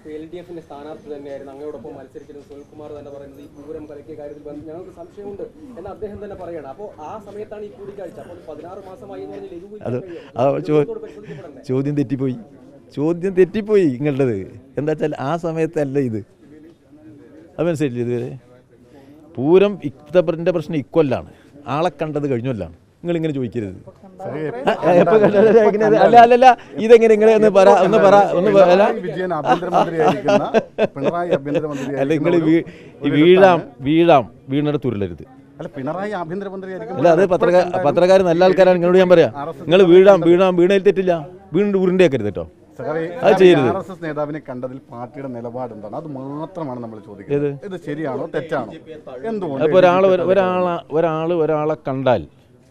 L D എഫിന്റെ സ്ഥാനാർത്ഥി തന്നെയായിരുന്നു അങ്ങയോടൊപ്പം മത്സരിച്ചിരുന്ന സുനിൽകുമാർ തന്നെ പറയുന്നത് ഈ പൂരം കലക്കിയ കാര്യത്തിൽ ബന്ധ- ഞങ്ങൾക്ക് സംശയമുണ്ട് എന്ന് അദ്ദേഹം തന്നെ പറയണം അപ്പോൾ ആ സമയത്താണ് ഈ കൂടിക്കാഴ്ച അപ്പോൾ പതിനാറ് മാസമായി എന്ന് പറഞ്ഞാൽ ലഘൂകരിക്കാൻ അത് കഴിയുമോ? ആ ചോ ഇതോട് പരിശോധിക്കപ്പെടണ്ടേ? ചോദ്യം തെറ്റിപ്പോയി ചോദ്യം തെറ്റിപ്പോയി നിങ്ങളുടേത് എന്താ വെച്ചാൽ ആ സമയത്തല്ല ഇത് അത് മനസ്സിലായില്ലേ ഇതുവരെ പൂരം ഇത്തപ്പറിൻ്റെ പ്രശ്നം ഇക്കൊല്ലാണ് ആളെ കണ്ടത് കഴിഞ്ഞൊല്ലാണ് നിങ്ങളിങ്ങനെ ചോദിക്കരുത് ആ, എപ്പോ കണ്ടത്? എങ്ങനെ? അല്ല അല്ല അല്ല ഇതെങ്ങനെ നിങ്ങൾ ഒന്ന് പറ ഒന്ന് പറ ഒന്ന് പറ അല്ല പിണറായി വിജയൻ ആഭ്യന്തരമന്ത്രിയായിരിക്കുന്ന പിണറായി അല്ല ആഭ്യന്തരമന്ത്രിയായിരിക്കുന്ന നിങ്ങൾ ഒരു- ഒരു വീഴാം വീഴാം വീണിടത്ത് ഉരുളരുത് അല്ല പിണറായി ആഭ്യന്തരമന്ത്രിയായിരിക്കും അല്ല അത് പത്രക്കാർ പത്രക്കാർ നല്ല ആൾക്കാരാണ് നിങ്ങളോട് ഞാൻ പറയാം നിങ്ങൾ വീഴാം വീഴാം വീണയിൽ തെറ്റില്ല വീണ്ടും ഉരുണ്ടേക്കരുത് കേട്ടോ അത് ചെയ്യരുത്. ആർ എസ് എസ് നേതാവിനെ കണ്ടതിൽ പാർട്ടിയുടെ നിലപാട് എന്താണ് അത് മാത്രമാണ് നമ്മൾ ചോദിക്കുന്നത് ഇത് ശരിയാണോ തെറ്റാണോ എന്തുകൊണ്ട് അപ്പോൾ ഒരാൾ ഒരാളെ ഒരാൾ ഒരാളെ കണ്ടാൽ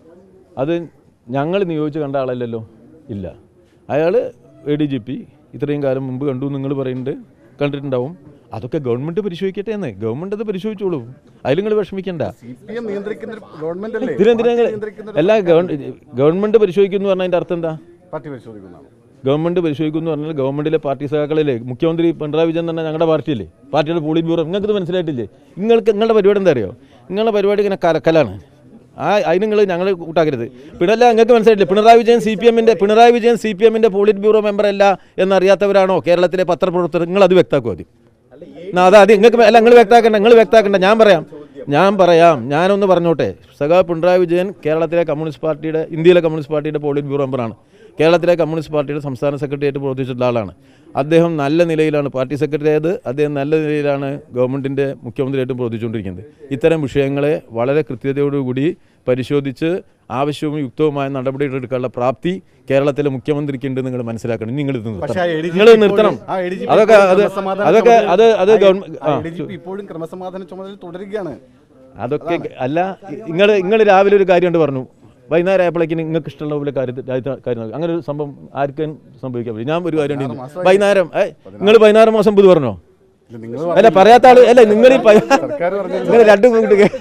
അത് ഞങ്ങൾ നിയോഗിച്ച് കണ്ട ആളല്ലല്ലോ ഇല്ല അയാൾ എ ഡി ജി പി ഇത്രയും കാലം മുമ്പ് കണ്ടു നിങ്ങൾ പറയുന്നുണ്ട് കണ്ടിട്ടുണ്ടാവും അതൊക്കെ ഗവൺമെൻറ് പരിശോധിക്കട്ടെ എന്ന് ഗവൺമെൻറ് അത് പരിശോധിച്ചോളൂ അതിൽ നിങ്ങൾ വിഷമിക്കണ്ട സി പി എം നിയന്ത്രിക്കുന്ന ഒരു ഗവൺമെന്റ് അല്ലേ ഇതിനെന്തിനാ പാർട്ടി നിങ്ങൾ നിയന്ത്രിക്കുന്ന എല്ലാ ഗവൺമെൻറ് പരിശോധിക്കുന്നു പറഞ്ഞാൽ അതിൻ്റെ അർത്ഥം എന്താ പാർട്ടി പരിശോധിക്കുന്നതാണ് ഗവൺമെന്റ് പരിശോധിക്കുന്നു പറഞ്ഞാൽ ഗവൺമെന്റിലെ പാർട്ടി സഖാക്കളിലെ മുഖ്യമന്ത്രി പിണറായി വിജയൻ തന്നെ ഞങ്ങളുടെ പാർട്ടിയല്ലേ പാർട്ടിയുടെ പോളിറ്റ് ബ്യൂറോ നിങ്ങൾക്ക് ഇത് മനസ്സിലായിട്ടില്ലേ നിങ്ങൾക്ക് നിങ്ങളുടെ പരിപാടി എന്താ അറിയോ നിങ്ങളുടെ പരിപാടി ഇങ്ങനെ കലക്കലാണ് ആ അതിന് നിങ്ങൾ ഞങ്ങൾ കൂട്ടാക്കരുത് പിണല്ല നിങ്ങൾക്ക് മനസ്സിലായിട്ടില്ല പിണറായി വിജയൻ സി പി എമ്മിൻ്റെ പിണറായി വിജയൻ സി പി എമ്മിൻ്റെ പോളിറ്റ് ബ്യൂറോ മെമ്പർ അല്ല എന്നറിയാത്തവരാണോ കേരളത്തിലെ പത്രപ്രവർത്തകർ നിങ്ങൾ അത് വ്യക്തമാക്കും ആദ്യം എന്നാ അത് അത് നിങ്ങൾക്ക് അല്ല നിങ്ങൾ വ്യക്തമാക്കണ്ട നിങ്ങൾ വ്യക്തമാക്കണ്ട ഞാൻ പറയാം ഞാൻ പറയാം ഞാനൊന്ന് പറഞ്ഞോട്ടെ സഖാ പിണറായി വിജയൻ കേരളത്തിലെ കമ്മ്യൂണിസ്റ്റ് പാർട്ടിയുടെ ഇന്ത്യയിലെ കമ്മ്യൂണിസ്റ്റ് പാർട്ടിയുടെ പോളിറ്റ് ബ്യൂറോ മെമ്പറാണ് കേരളത്തിലെ കമ്മ്യൂണിസ്റ്റ് പാർട്ടിയുടെ സംസ്ഥാന സെക്രട്ടറി ആയിട്ട് പ്രവർത്തിച്ചിട്ടുള്ള ആളാണ് അദ്ദേഹം നല്ല നിലയിലാണ് പാർട്ടി സെക്രട്ടറി ആയത് അദ്ദേഹം നല്ല നിലയിലാണ് ഗവൺമെൻറ്റിൻ്റെ മുഖ്യമന്ത്രിയായിട്ടും പ്രവർത്തിച്ചുകൊണ്ടിരിക്കുന്നത് ഇത്തരം വിഷയങ്ങളെ വളരെ കൃത്യതയോടുകൂടി പരിശോധിച്ച് ആവശ്യവും യുക്തവുമായ നടപടികൾ എടുക്കാനുള്ള പ്രാപ്തി കേരളത്തിലെ മുഖ്യമന്ത്രിക്കുണ്ട് നിങ്ങൾ മനസ്സിലാക്കണം നിങ്ങൾ ഇത് പക്ഷേ ആ ADGP നിങ്ങൾ നിർത്തണം ആ ADGP അതൊക്കെ ഇപ്പോഴും അത് ക്രമസമാധാന അതൊക്കെ ചുമതല- അത് അത് ആ ഗവൺമെന്റ് ആ ആ ADGP ഇപ്പോഴും ക്രമസമാധാന ചുമതല തുടരുകയാണ് അതൊക്കെ അല്ല നിങ്ങൾ നിങ്ങൾ രാവിലെ ഒരു കാര്യം കൊണ്ട് പറഞ്ഞു വൈകുന്നേരം ആയപ്പോഴേക്കും നിങ്ങൾക്ക് ഇഷ്ടമുള്ള പോലെ കാര്യത്തിൽ കാര്യം നടക്കും. അങ്ങനെ ഒരു സംഭവം ആർക്കും സംഭവിക്കാൻ പറ്റും ഞാൻ ഒരു കാര്യം ഉണ്ട് ഇന്ന്. വൈകുന്നേരം നിങ്ങൾ പതിനാറ് മാസം പുതു പറഞ്ഞോ ഇത് നിങ്ങൾ അല്ല പറയാത്ത ആള് അല്ല നിങ്ങൾ ഈ പ- സർക്കാർ പറഞ്ഞു നിങ്ങൾ രണ്ടും കൂട്ടി കേ-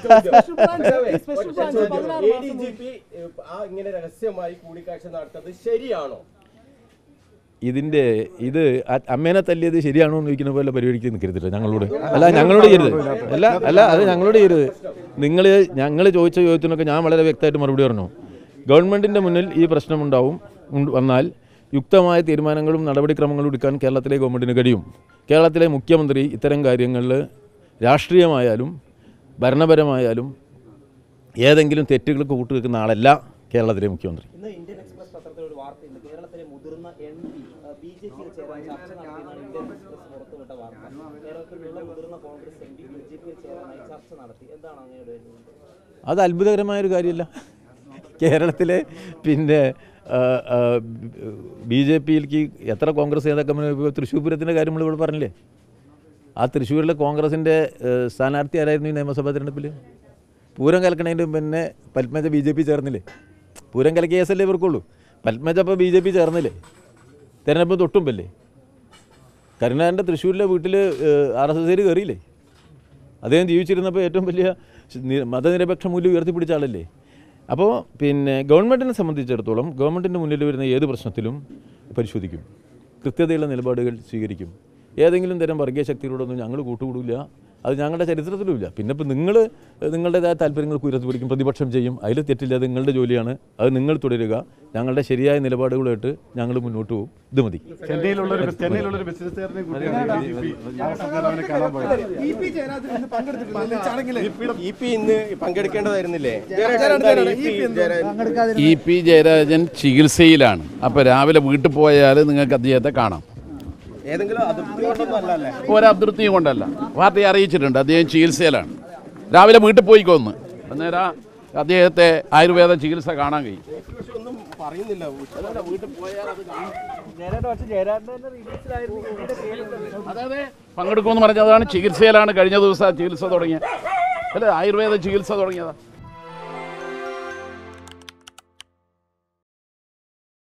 ADGP, ഏഹ്, ആ ഇങ്ങനെ രഹസ്യമായി കൂടിക്കാഴ്ച നടത്തുന്നത് ശരിയാണോ ഇതിന്റെ ഇത് ആ- അമ്മേനെ തല്ലിയത് ശരിയാണോ എന്ന് ചോദിക്കുന്ന പോലെ പരിപാടിക്ക് നിൽക്കരുതില്ല ഞങ്ങളോട് അല്ല ഞങ്ങളോട് ചെയ്യരുത് അല്ല അല്ല അത് ഞങ്ങളോട് ചെയ്യരുത് നിങ്ങൾ ഞങ്ങൾ ചോദിച്ച ചോദ്യത്തിനൊക്കെ ഞാൻ വളരെ വ്യക്തമായിട്ട് മറുപടി പറഞ്ഞു ഗവൺമെൻറ്റിൻ്റെ മുന്നിൽ ഈ പ്രശ്നമുണ്ടാവും ഉണ്ട് വന്നാൽ യുക്തമായ തീരുമാനങ്ങളും നടപടിക്രമങ്ങളും എടുക്കാൻ കേരളത്തിലെ ഗവൺമെൻറ്റിന് കഴിയും കേരളത്തിലെ മുഖ്യമന്ത്രി ഇത്തരം കാര്യങ്ങളിൽ രാഷ്ട്രീയമായാലും ഭരണപരമായാലും ഏതെങ്കിലും തെറ്റുകൾക്ക് കൂട്ടുവെക്കുന്ന ആളല്ല കേരളത്തിലെ മുഖ്യമന്ത്രി ഇന്ന് ഇന്ത്യൻ എക്സ്പ്രസ് പത്രത്തിൽ ഒരു വാർത്തയുണ്ട് കേരളത്തിലെ മുതിർന്ന എം പി ബി ജെ പിയിൽ ചേരാൻ ചർച്ച നടത്തിയെന്നാണ് ഇന്ത്യൻ എക്സ്പ്രസ് പുറത്തുവിട്ട വാർത്ത കേരളത്തിലുള്ള മുതിർന്ന Congress M P B J പിയിൽ ചേരാനായി ചർച്ച നടത്തി എന്താണ് അങ്ങയുടെ ഒരു അത് അത്ഭുതകരമായൊരു കാര്യമല്ല കേരളത്തിലെ പിന്നെ ബി ജെ പിയിലേക്ക് എത്ര കോൺഗ്രസ് നേതാക്കന്മാർ ഇപ്പോൾ തൃശ്ശൂർ പൂരത്തിൻ്റെ കാര്യം നമ്മളിവിടെ പറഞ്ഞില്ലേ ആ തൃശ്ശൂരിലെ കോൺഗ്രസിൻ്റെ ഏഹ്, സ്ഥാനാർത്ഥി ആരായിരുന്നു ഈ നിയമസഭാ തെരഞ്ഞെടുപ്പിൽ പൂരം കലക്കണതിന് പിന്നെ പത്മജ ബി ജെ പി ചേർന്നില്ലേ പൂരം കലക്കിയ കേസല്ലേ ഇവർക്കുള്ളൂ പത്മജ അപ്പോൾ ബി ജെ പി ചേർന്നില്ലേ തെരഞ്ഞെടുപ്പ് തൊട്ടുമ്പല്ലേ കരുണാകരൻ്റെ തൃശ്ശൂരിലെ വീട്ടിൽ ആർ എസ് എസ് കയറിയില്ലേ അദ്ദേഹം ജീവിച്ചിരുന്നപ്പോൾ ഏറ്റവും വലിയ നി- മതനിരപേക്ഷ മൂല്യം ഉയർത്തിപ്പിടിച്ച ആളല്ലേ അപ്പോൾ പിന്നെ ഗവൺമെൻറ്റിനെ സംബന്ധിച്ചിടത്തോളം ഗവൺമെൻറ്റിൻ്റെ മുന്നിൽ വരുന്ന ഏത് പ്രശ്നത്തിലും പരിശോധിക്കും കൃത്യതയുള്ള നിലപാടുകൾ സ്വീകരിക്കും ഏതെങ്കിലും തരം വർഗീയ ശക്തികളോടൊന്നും ഞങ്ങൾ കൂട്ടുകൂടില്ല അത് ഞങ്ങളുടെ ചരിത്രത്തിലുമില്ല പിന്നെ ഇപ്പോൾ നിങ്ങൾ നിങ്ങളുടേതായ താല്പര്യങ്ങൾക്ക് ഉയർത്തിപ്പിടിക്കും പ്രതിപക്ഷം ചെയ്യും അതിൽ തെറ്റില്ല അത് നിങ്ങളുടെ ജോലിയാണ് അത് നിങ്ങൾ തുടരുക ഞങ്ങളുടെ ശരിയായ നിലപാടുകളായിട്ട് ഞങ്ങൾ മുന്നോട്ട് പോകും ഇത് മതി ചെന്നൈയിലുള്ള ഒരു ചെന്നൈയിലുള്ള ഒരു ബിസിനസ്സുകാരനെ കൂട്ടിയാണ് ADGP ആ നേതാവിനെ കാണാൻ പോയത് ഇ പി ഇന്ന് പങ്കെടുക്കേണ്ടതായിരുന്നില്ലേ ജയരാജൻ, എന്താണ് E P Jayarajan? E P Jayarajan ചികിത്സയിലാണ് അപ്പോൾ രാവിലെ വീട്ടിൽ പോയാൽ നിങ്ങൾക്ക് അദ്ദേഹത്തെ കാണാം ഏതെങ്കിലും അതിർത്തി കൊണ്ടൊന്നും അല്ലല്ലേ ഒരതൃപ്തിയും കൊണ്ടല്ല പാർട്ടി അറിയിച്ചിട്ടുണ്ട് അദ്ദേഹം ചികിത്സയിലാണ് രാവിലെ വീട്ടിൽ പോയിക്കൊന്ന് അന്നേരം അദ്ദേഹത്തെ ആയുർവേദ ചികിത്സ കാണാൻ കഴിയും പക്ഷെ ഒന്നും പറയുന്നില്ല അതായത് പങ്കെടുക്കുമെന്ന് പറഞ്ഞത് അതാണ് ചികിത്സയിലാണ് കഴിഞ്ഞ ദിവസം ആ ചികിത്സ തുടങ്ങിയത് അല്ലേ ആയുർവേദ ചികിത്സ തുടങ്ങിയതാണ്